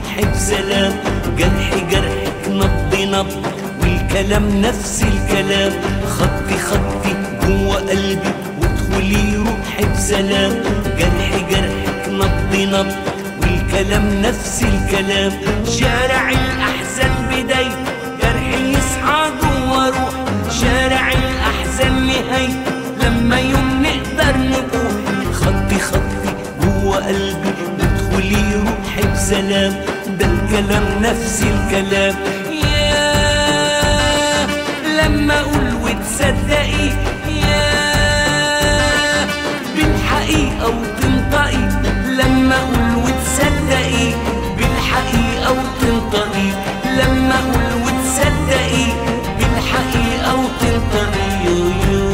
روحي بسلام جرح جرحك نبض نبض والكلام نفس الكلام خطي خطي جوه قلبي وادخلي روحي بسلام جرح جرحك نبض نبض والكلام نفس الكلام شارع الأحزان بدايته جرحي يصحى جوه روحي شارع الأحزان نهايته لما يوم نقدر نبوح خطي خطي جوه قلبي وادخلي روحي بسلام ده الكلام نفس الكلام يا لما اقول وتصدقي يا بالحقيقة وتنطقي لما اقول وتصدقي بالحقيقة وتنطقي لما اقول وتصدقي بالحقيقة وتنطقي يو يو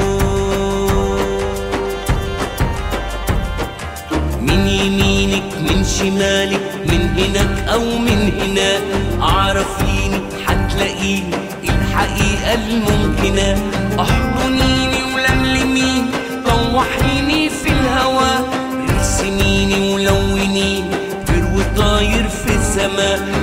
من يمينك من شمالك من هناك او من هناك عرفيني هتلاقيني الحقيقة الممكنة احضنيني ولملميني طوحيني في الهوا ارسميني ولونيني طير وطاير في السماء